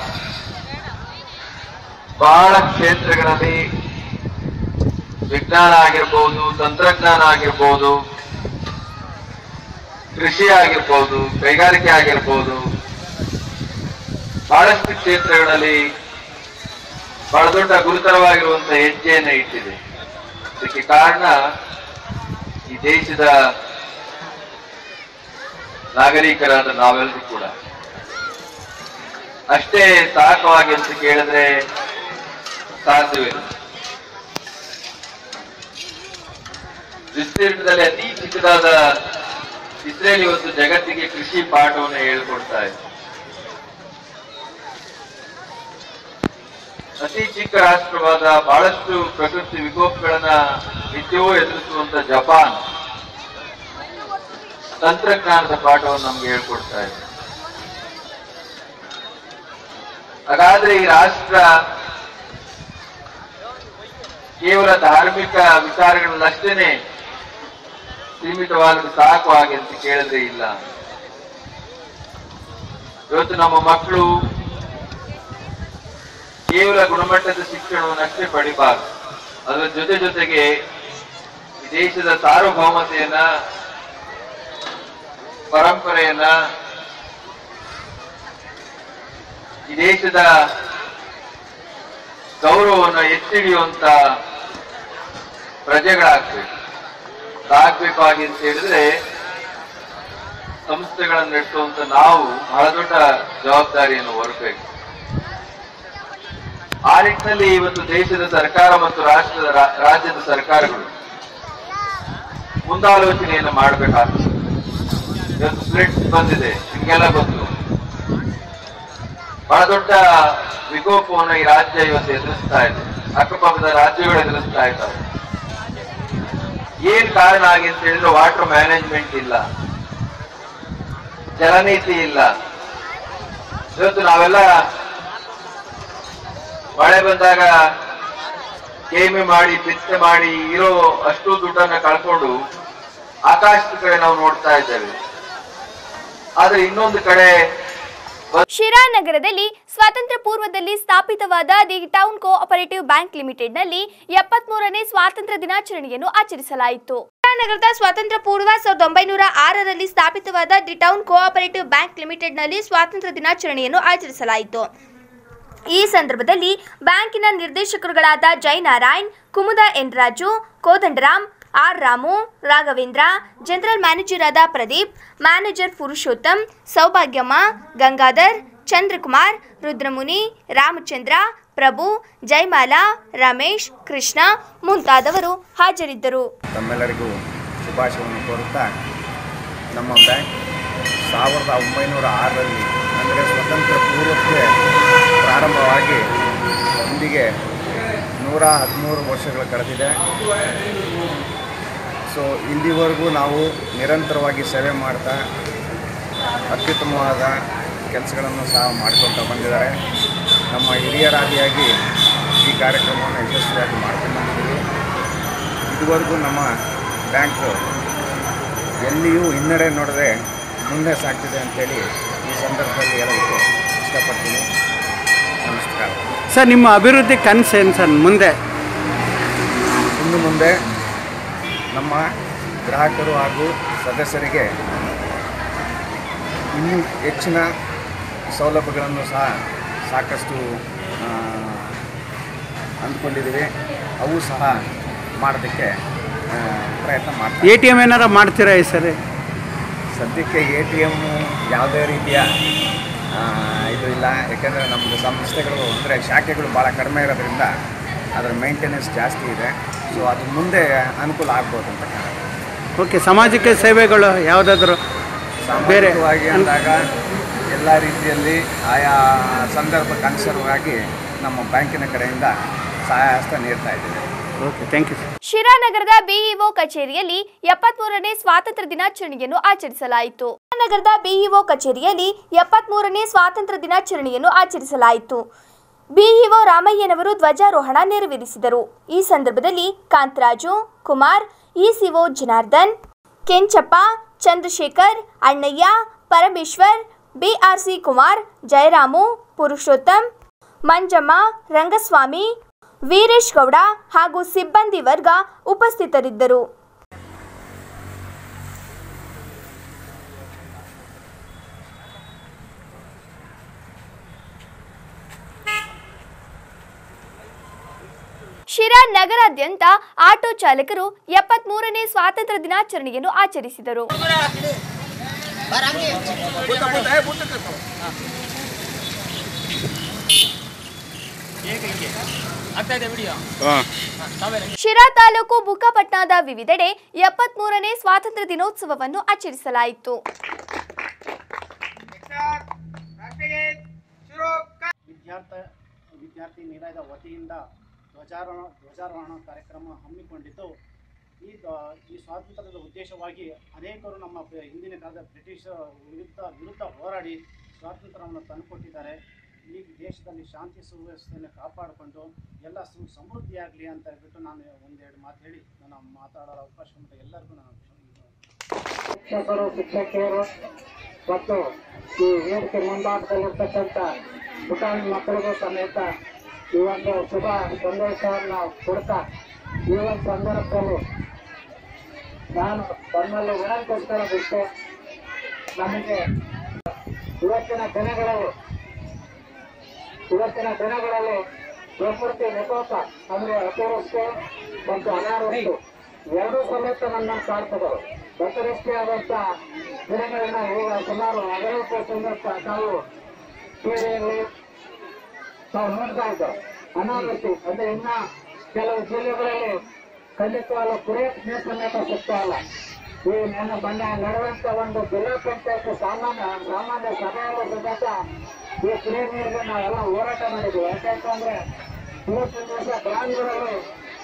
ಬಹಳ ಕ್ಷೇತ್ರಗಳಲ್ಲಿ ವಿಜ್ಞಾನ ಆಗಿರ್ಬೋದು ತಂತ್ರಜ್ಞಾನ ಆಗಿರ್ಬೋದು ಕೃಷಿ ಆಗಿರ್ಬೋದು ಕೈಗಾರಿಕೆ ಆಗಿರ್ಬೋದು ಬಹಳಷ್ಟು ಕ್ಷೇತ್ರಗಳಲ್ಲಿ ಬಹಳ ದೊಡ್ಡ ಗುರುತರವಾಗಿರುವಂತಹ ಹೆಜ್ಜೆಯನ್ನು ಇಟ್ಟಿದೆ ಇದಕ್ಕೆ ಕಾರಣ ಈ ದೇಶದ ನಾಗರಿಕರಾದ ನಾವೆಲ್ಲರೂ ಕೂಡ ಅಷ್ಟೇ ಸಾಕವಾಗಿ ಅಂತ ಕೇಳಿದ್ರೆ ಸಾಧ್ಯವಿಲ್ಲ ವಿಸ್ತೀರ್ಣದಲ್ಲಿ ಅತಿ ಚಿಕ್ಕದಾದ ಇಸ್ರೇಲ್ ಇವತ್ತು ಜಗತ್ತಿಗೆ ಕೃಷಿ ಪಾಠವನ್ನು ಹೇಳಿಕೊಡ್ತಾ ಇದೆ ಅತಿ ಚಿಕ್ಕ ರಾಷ್ಟ್ರವಾದ ಬಹಳಷ್ಟು ಪ್ರಕೃತಿ ವಿಕೋಪಗಳನ್ನ ನಿತ್ಯವೂ ಎದುರಿಸುವಂತ ಜಪಾನ್ ತಂತ್ರಜ್ಞಾನದ ಪಾಠವನ್ನು ನಮ್ಗೆ ಹೇಳ್ಕೊಡ್ತಾ ಇದೆ ಹಾಗಾದ್ರೆ ಈ ರಾಷ್ಟ್ರ ಕೇವಲ ಧಾರ್ಮಿಕ ವಿಚಾರಗಳನ್ನಷ್ಟೇನೆ ಸೀಮಿತವಾದ ಸಾಕು ಹಾಗೆ ಅಂತ ಕೇಳಿದ್ರೆ ಇಲ್ಲ ಇವತ್ತು ನಮ್ಮ ಮಕ್ಕಳು ಕೇವಲ ಗುಣಮಟ್ಟದ ಶಿಕ್ಷಣವನ್ನಷ್ಟೇ ಪಡಿಬಾರದು ಅದರ ಜೊತೆ ಜೊತೆಗೆ ಈ ದೇಶದ ಸಾರ್ವಭೌಮತೆಯನ್ನ ಪರಂಪರೆಯನ್ನ ಈ ದೇಶದ ಗೌರವವನ್ನು ಎತ್ತಿಡಿಯುವಂತ ಪ್ರಜೆಗಳಾಗ್ಬೇಕು ಆಗ್ಬೇಕು ಹಾಗೆ ಅಂತ ಹೇಳಿದ್ರೆ ಸಂಸ್ಥೆಗಳನ್ನು ನಡೆಸುವಂತ ನಾವು ಬಹಳ ದೊಡ್ಡ ಜವಾಬ್ದಾರಿಯನ್ನು ಹೊರಬೇಕು ಆ ನಿಟ್ಟಿನಲ್ಲಿ ಇವತ್ತು ದೇಶದ ಸರ್ಕಾರ ಮತ್ತು ರಾಷ್ಟ್ರದ ರಾ- ರಾಜ್ಯದ ಸರ್ಕಾರಗಳು ಮುಂದಾಲೋಚನೆಯನ್ನು ಮಾಡಬೇಕಾಗ್ತದೆ ಇವತ್ತು ಸ್ಪ್ಲಿಟ್ ಬಂದಿದೆ ನಿಮ್ಗೆಲ್ಲ ಗೊತ್ತು ಬಹಳ ದೊಡ್ಡ ವಿಕೋಪವನ್ನು ಈ ರಾಜ್ಯ ಇವತ್ತು ಎದುರಿಸ್ತಾ ಇದೆ ಅಕ್ಕಪಕ್ಕದ ರಾಜ್ಯಗಳು ಎದುರಿಸ್ತಾ ಇದ್ದಾವೆ ಏನ್ ಕಾರಣ ಆಗಿ ಅಂತ ಹೇಳಿದ್ರೆ ವಾಟರ್ ಮ್ಯಾನೇಜ್ಮೆಂಟ್ ಇಲ್ಲ ಜಲನೀತಿ ಇಲ್ಲ ಇವತ್ತು ನಾವೆಲ್ಲ ಮಳೆ ಬಂದಾಗ ಕೇಮೆ ಮಾಡಿ ಬಿತ್ತನೆ ಮಾಡಿ ಇರೋ ಅಷ್ಟು ದುಡ್ಡನ್ನ ಕಳ್ಕೊಂಡು ಆಕಾಶದ ಕಡೆ ನಾವು ನೋಡ್ತಾ ಇದ್ದೇವೆ ಆದ್ರೆ ಇನ್ನೊಂದು ಕಡೆ ಶಿರಾ ನಗರದಲ್ಲಿ ಸ್ವಾತಂತ್ರ್ಯ ಪೂರ್ವದಲ್ಲಿ ಸ್ಥಾಪಿತವಾದ ದಿ ಟೌನ್ ಕೋಆಪರೇಟಿವ್ ಬ್ಯಾಂಕ್ ಲಿಮಿಟೆಡ್ನಲ್ಲಿ ಎಪ್ಪತ್ಮೂರನೇ ಸ್ವಾತಂತ್ರ್ಯ ದಿನಾಚರಣೆಯನ್ನು ಆಚರಿಸಲಾಯಿತು ಶಿರಾ ನಗರದ ಸ್ವಾತಂತ್ರ್ಯ ಪೂರ್ವ ಸಾವಿರದ ಒಂಬೈನೂರ ಆರರಲ್ಲಿ ಸ್ಥಾಪಿತವಾದ ದಿ ಟೌನ್ ಕೋಆಪರೇಟಿವ್ ಬ್ಯಾಂಕ್ ಲಿಮಿಟೆಡ್ನಲ್ಲಿ ಸ್ವಾತಂತ್ರ್ಯ ದಿನಾಚರಣೆಯನ್ನು ಆಚರಿಸಲಾಯಿತು ಈ ಸಂದರ್ಭದಲ್ಲಿ ಬ್ಯಾಂಕಿನ ನಿರ್ದೇಶಕರುಗಳಾದ Jayanarayan Kumuda N Raju Kodandaram R Ramu Raghavendra general manager ಆದ ಪ್ರದೀಪ್ ಮ್ಯಾನೇಜರ್ ಪುರುಷೋತ್ತಮ್ ಸೌಭಾಗ್ಯಮ್ಮ ಗಂಗಾಧರ್ ಚಂದ್ರಕುಮಾರ್ ರುದ್ರಮುನಿ ರಾಮಚಂದ್ರ ಪ್ರಭು ಜಯಮಾಲಾ ರಮೇಶ್ ಕೃಷ್ಣ ಮುಂತಾದವರು ಹಾಜರಿದ್ದರು ತಮ್ಮೆಲ್ಲರಿಗೂ ಶುಭಾಶಯವನ್ನು ಕೋರುತ್ತಾ ನಮ್ಮ ಬ್ಯಾಂಕ್ ಸಾವಿರದ ಒಂಬೈನೂರ ಆರರಲ್ಲಿ ಅಂದರೆ ಸ್ವತಂತ್ರ ಪೂರ್ವಕ್ಕೆ ಪ್ರಾರಂಭವಾಗಿ ಇಂದಿಗೆ ನೂರ ಹದಿಮೂರು ವರ್ಷಗಳು ಕಳೆದಿದೆ ಸೊ ಇಲ್ಲಿವರೆಗೂ ನಾವು ನಿರಂತರವಾಗಿ ಸೇವೆ ಮಾಡ್ತಾ ಅತ್ಯುತ್ತಮವಾದ ಕೆಲಸಗಳನ್ನು ಸಹ ಮಾಡ್ಕೊಳ್ತಾ ಬಂದಿದ್ದಾರೆ ನಮ್ಮ ಹಿರಿಯರಾದಿಯಾಗಿ ಈ ಕಾರ್ಯಕ್ರಮವನ್ನು ಯಶಸ್ವಿಯಾಗಿ ಮಾಡ್ಕೊಂಡು ಬಂದಿದ್ದೀವಿ ಇದುವರೆಗೂ ನಮ್ಮ ಬ್ಯಾಂಕು ಎಲ್ಲಿಯೂ ಹಿನ್ನಡೆ ನೋಡದೆ ಮುಂದೆ ಸಾಗ್ತಿದೆ ಅಂತೇಳಿ ಈ ಸಂದರ್ಭದಲ್ಲಿ ಹೇಳೋದಕ್ಕೆ ಇಷ್ಟಪಡ್ತೀನಿ ನಮಸ್ಕಾರ ಸರ್ ನಿಮ್ಮ ಅಭಿವೃದ್ಧಿ ಕನಸೇನು ಸರ್ ಮುಂದೆ ಇನ್ನು ಮುಂದೆ ನಮ್ಮ ಗ್ರಾಹಕರು ಹಾಗೂ ಸದಸ್ಯರಿಗೆ ಇನ್ನೂ ಹೆಚ್ಚಿನ ಸೌಲಭ್ಯಗಳನ್ನು ಸಹ ಸಾಕಷ್ಟು ಆ, ಅಂದ್ಕೊಂಡಿದ್ದೀವಿ ಅವು ಸಹ ಮಾಡೋದಕ್ಕೆ ಆ, ಪ್ರಯತ್ನ ಮಾಡ್ತೀವಿ ಎ ಟಿ ಎಮ್ ಏನಾರ ಮಾಡ್ತೀರಾ ಈ ಸರಿ ಸದ್ಯಕ್ಕೆ ಎ ಟಿ ಎಮ್ಮು ಯಾವುದೇ ರೀತಿಯ ಆ, ಇದು ಇಲ್ಲ ಇಲ್ಲ ಯಾಕೆಂದರೆ ನಮ್ಮದು ಸಂಸ್ಥೆಗಳು ಅಂದರೆ ಶಾಖೆಗಳು ಭಾಳ ಕಡಿಮೆ ಇರೋದ್ರಿಂದ ಅದರ ಮೇಂಟೆನೆನ್ಸ್ ಜಾಸ್ತಿ ಇದೆ ಸೊ ಅದು ಮುಂದೆ ಅನುಕೂಲ ಆಗ್ಬೋದು ಅಂತ ಕಾಣುತ್ತೆ. ಓಕೆ ಸಮಾಜಕ್ಕೆ ಸೇವೆಗಳು ಯಾವುದಾದ್ರು ಬೇರೆ ಸಾಮಾಜಿಕವಾಗಿ ಅಂದಾಗ ಎಲ್ಲ ರೀತಿಯಲ್ಲಿ ಆಯಾ ಸಂದರ್ಭಕ್ಕೆ ಅನುಸಾರವಾಗಿ ನಮ್ಮ ಬ್ಯಾಂಕಿನ ಕಡೆಯಿಂದ ಸಹಾಯ ಹಸ್ತ ನೀಡ್ತಾ ಇದ್ದೀವಿ ಓಕೆ ಥ್ಯಾಂಕ್ ಯು ಶಿರಾ ನಗರದ ಬಿಇಒ ಕಚೇರಿಯಲ್ಲಿ ಎಪ್ಪತ್ಮೂರನೇ ಸ್ವಾತಂತ್ರ್ಯ ದಿನಾಚರಣೆಯನ್ನು ಆಚರಿಸಲಾಯಿತು ನಗರದ ಬಿಇಒ ಕಚೇರಿಯಲ್ಲಿ ಎಪ್ಪತ್ಮೂರನೇ ಸ್ವಾತಂತ್ರ್ಯ ದಿನಾಚರಣೆಯನ್ನು ಆಚರಿಸಲಾಯಿತು ಬಿಇಒ ರಾಮಯ್ಯನವರು ಧ್ವಜಾರೋಹಣ ನೆರವೇರಿಸಿದರು ಈ ಸಂದರ್ಭದಲ್ಲಿ ಕಾಂತರಾಜು ಕುಮಾರ್ ಇಸಿಒ ಜನಾರ್ದನ್ ಕೆಂಚಪ್ಪ ಚಂದ್ರಶೇಖರ್ ಅಣ್ಣಯ್ಯ ಪರಮೇಶ್ವರ್ ಬಿಆರ್ಸಿ ಕುಮಾರ್ ಜಯರಾಮು ಪುರುಷೋತ್ತಮ್ ಮಂಜಮ್ಮ ರಂಗಸ್ವಾಮಿ ವೀರೇಶ್ ಗೌಡ ಹಾಗೂ ಸಿಬ್ಬಂದಿ ವರ್ಗ ಉಪಸ್ಥಿತರಿದ್ದರು ಶಿರಾ ನಗರಾದ್ಯಂತ ಆಟೋ ಚಾಲಕರು ಎಪ್ಪತ್ಮೂರನೇ ಸ್ವಾತಂತ್ರ್ಯ ದಿನಾಚರಣೆಯನ್ನು ಆಚರಿಸಿದರು ಶಿರಾ ತಾಲೂಕು ಬುಕ್ಕಪಟ್ನದ ವಿವಿಧೆಡೆ ಎಪ್ಪತ್ಮೂರನೇ ಸ್ವಾತಂತ್ರ್ಯ ದಿನೋತ್ಸವವನ್ನು ಆಚರಿಸಲಾಯಿತು ವಿದ್ಯಾರ್ಥ ವಿದ್ಯಾರ್ಥಿ ನಿಲಯದ ವತಿಯಿಂದ ಧ್ವಜಾರೋಹಣ ಧ್ವಜಾರೋಹಣ ಕಾರ್ಯಕ್ರಮ ಹಮ್ಮಿಕೊಂಡಿದ್ದು ಈ ದ- ಈ ಸ್ವಾತಂತ್ರ್ಯದ ಉದ್ದೇಶವಾಗಿ ಅನೇಕರು ನಮ್ಮ ಬ- ಹಿಂದಿನ ಕಾಲದ ಬ್ರಿಟಿಷ್ ವಿರುದ್ಧ ವಿರುದ್ಧ ಹೋರಾಡಿ ಸ್ವಾತಂತ್ರ್ಯವನ್ನು ತಂದುಕೊಟ್ಟಿದ್ದಾರೆ ಈ ದೇಶದಲ್ಲಿ ಶಾಂತಿ ಸುವ್ಯವಸ್ಥೆಯನ್ನು ಕಾಪಾಡಿಕೊಂಡು ಎಲ್ಲ ಸು ಸಮೃದ್ಧಿಯಾಗಲಿ ಅಂತ ಹೇಳ್ಬಿಟ್ಟು ನಾನು ಒಂದೆರಡು ಮಾತು ಹೇಳಿ ನನ್ನ ಮಾತಾಡೋ ಅವಕಾಶ ಉಂಟು ಎಲ್ಲರಿಗೂ ನಾನು ಶಿಕ್ಷಕರು ಶಿಕ್ಷಕಿಯರು ಮತ್ತು ಈ ವೇದಿಕೆ ಮುಂಭಾಗದಲ್ಲಿರ್ತಕ್ಕಂಥ ಪುಟಾಣಿ ಮಕ್ಕಳಿಗೂ ಸಮೇತ ಈ ಒಂದು ಶುಭ ಸಂದೇಶವನ್ನು ಕೊಡ್ತಾ ಈ ಒಂದು ಸಂದರ್ಭದಲ್ಲಿ ನಾನು ತಮ್ಮಲ್ಲಿ ವಿನಂತಿಸ್ಕೊಳ್ಳೋದಿಷ್ಟೇ ನಮಗೆ ಇವತ್ತಿನ ದಿನಗಳಲ್ಲಿ ಇವತ್ತಿನ ದಿನಗಳಲ್ಲಿ ಪ್ರಕೃತಿ ವಿಕೋಪ ಅಂದ್ರೆ ಅತಿವೃಷ್ಟಿ ಮತ್ತು ಅನಾವೃಷ್ಟಿ ಎರಡೂ ಸಮೇತ ನನ್ನ ಕಾಡ್ತದೆ ಅತಿವೃಷ್ಟಿಯಾದಂಥ ದಿನಗಳನ್ನ ಈಗ ಸುಮಾರು ಹದಿನೈದು ವರ್ಷದಿಂದ ತಾವು ಟಿವಿಯಲ್ಲಿ ನಾವು ನೋಡ್ತಾ ಇದ್ದೇವೆ ಅನಾವೃಷ್ಟಿ ಅಂದ್ರೆ ಇನ್ನ ಕೆಲವು ಜಿಲ್ಲೆಗಳಲ್ಲಿ ಖಂಡಿತವಾಗ್ಲೂ ಕುಡಿಯಕ್ಕೆ ನೀರು ಸಮೇತ ಸಿಗ್ತಾ ಇಲ್ಲ ಈ ನನ್ನ ಬಂದ ನಡೆದಂತ ಒಂದು ಜಿಲ್ಲಾ ಪಂಚಾಯತ್ ಸಾಮಾನ್ಯ ಸಾಮಾನ್ಯ ಸಭೆಯಲ್ಲಿ ಸಮೇತ ಈ ಕುಡಿಯ ನೀರಿಗೆ ನಾವೆಲ್ಲ ಹೋರಾಟ ಮಾಡಿದ್ವಿ ಯಾಕಂತಂದ್ರೆ ಇವತ್ತಿನ ದಿವಸ ಗ್ರಾಮೀಣರಲ್ಲಿ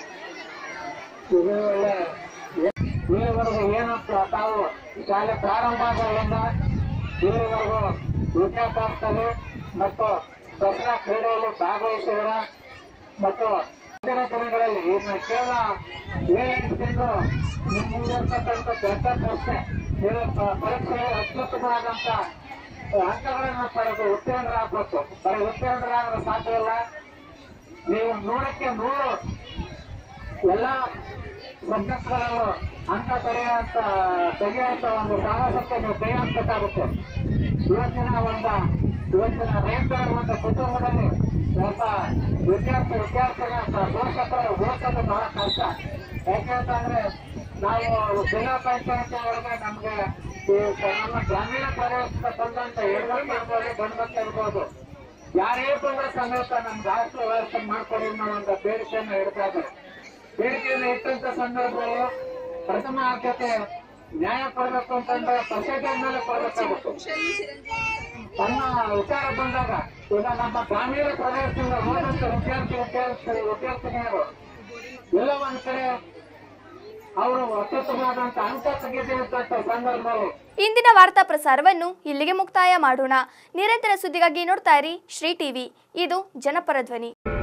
ಇದು ಒಳ್ಳೆ ಇಲ್ಲಿವರೆಗೂ ಏನು ತ- ತಾವು ಶಾಲೆ ಪ್ರಾರಂಭ ಆದಾಗಿಂದ ಇಲ್ಲಿವರೆಗೂ ವಿದ್ಯಾಭ್ಯಾಸದಲ್ಲಿ ಮತ್ತು ದಸರಾ ಕ್ರೀಡೆಯಲ್ಲಿ ಭಾಗವಹಿಸಿದ್ರ ಮತ್ತು ಮುಂದಿನ ದಿನಗಳಲ್ಲಿ ಇನ್ನು ಕೇವಲ ಏಳೆಂಟು ತಿಂಗಳು ನಿಮ್ಮ ಮುಂದಿರ್ತಕ್ಕಂಥ ದೊಡ್ಡ ಪ್ರಶ್ನೆ ನೀವು ಪ- ಪರೀಕ್ಷೆಯಲ್ಲಿ ಅತ್ಯುತ್ತಮವಾದಂಥ ಅಂಕಗಳನ್ನು ಪಡೆದು ಉತ್ತೀರ್ಣರಾಗಬೇಕು ಬರೀ ಉತ್ತೀರ್ಣರಾಗಲು ಸಾಧ್ಯವಿಲ್ಲ ನೀವು ನೂರಕ್ಕೆ ನೂರು ಎಲ್ಲ ಸಬ್ಜೆಕ್ಟ್ಗಳಲ್ಲೂ ಅಂಕ ತೆರೆಯುವಂತ ತೆಗೆಯುವಂತ ಒಂದು ಸಾಹಸಕ್ಕೆ ನೀವು ಕೈ ಹಾಕ್ಬೇಕಾಗುತ್ತೆ ಇವತ್ತಿನ ಒಂದು ಇವತ್ತಿನ ರೈತರ ಒಂದು ಕುಟುಂಬದಲ್ಲಿ ಒಬ್ಬ ವಿದ್ಯಾರ್ಥಿ ವಿದ್ಯಾರ್ಥಿಗಳ ಪೋಷಕರು ಓದಿಸೋದು ಬಹಳ ಕಷ್ಟ ಯಾಕೆಂತಂದ್ರೆ ನಾವು ಜಿಲ್ಲಾ ಪಂಚಾಯತ್ ಒಳಗೆ ನಮ್ಗೆ ಈ ನಮ್ಮ ಗ್ರಾಮೀಣ ಪ್ರದೇಶದ ಬಂದಂತ ಹೆಣ್ಮಕ್ಳು ಇರ್ಬೋದು ಗಂಡು ಮಕ್ಳು ಇರ್ಬೋದು ಯಾರೇ ಬಂದ್ರೆ ಸಮೇತ ನಮ್ಗೆ ಹಾಸ್ಟೆಲ್ ವ್ಯವಸ್ಥೆ ಮಾಡ್ಕೊಡಿ ಅನ್ನೋ ಒಂದು ಬೇಡಿಕೆಯನ್ನು ಇಡ್ತಾ ಇದ್ದಾರೆ ಬೇಡಿಕೆಯನ್ನು ಇಟ್ಟಂತ ಸಂದರ್ಭದಲ್ಲಿ ಪ್ರಥಮ ಆದ್ಯತೆ ನ್ಯಾಯ ಕೊಡಬೇಕು ಅಂತಂದ್ರೆ ಪ್ರೊಸೀಜರ್ ಮೇಲೆ ಕೊಡಬೇಕಾಗುತ್ತೆ ತನ್ನ ವಿಚಾರ ಬಂದಾಗ ಈಗ ನಮ್ಮ ಗ್ರಾಮೀಣ ಪ್ರದೇಶದಿಂದ ಹೋದಂತ ವಿದ್ಯಾರ್ಥಿ ವಿದ್ಯಾರ್ಥಿ ವಿದ್ಯಾರ್ಥಿನಿಯರು ಎಲ್ಲ ಒಂದ್ ಕಡೆ ಅವರು ಅತ್ಯುತ್ತಮವಾದಂತ ಅಂಕ ತೆಗೆದಿರ್ತಕ್ಕಂಥ ಸಂದರ್ಭದಲ್ಲಿ ಇಂದಿನ ವಾರ್ತಾ ಪ್ರಸಾರವನ್ನು ಇಲ್ಲಿಗೆ ಮುಕ್ತಾಯ ಮಾಡೋಣ ನಿರಂತರ ಸುದ್ದಿಗಾಗಿ ನೋಡ್ತಾ ಇರಿ ಶ್ರೀ ಟಿವಿ ಇದು ಜನಪರ ಧ್ವನಿ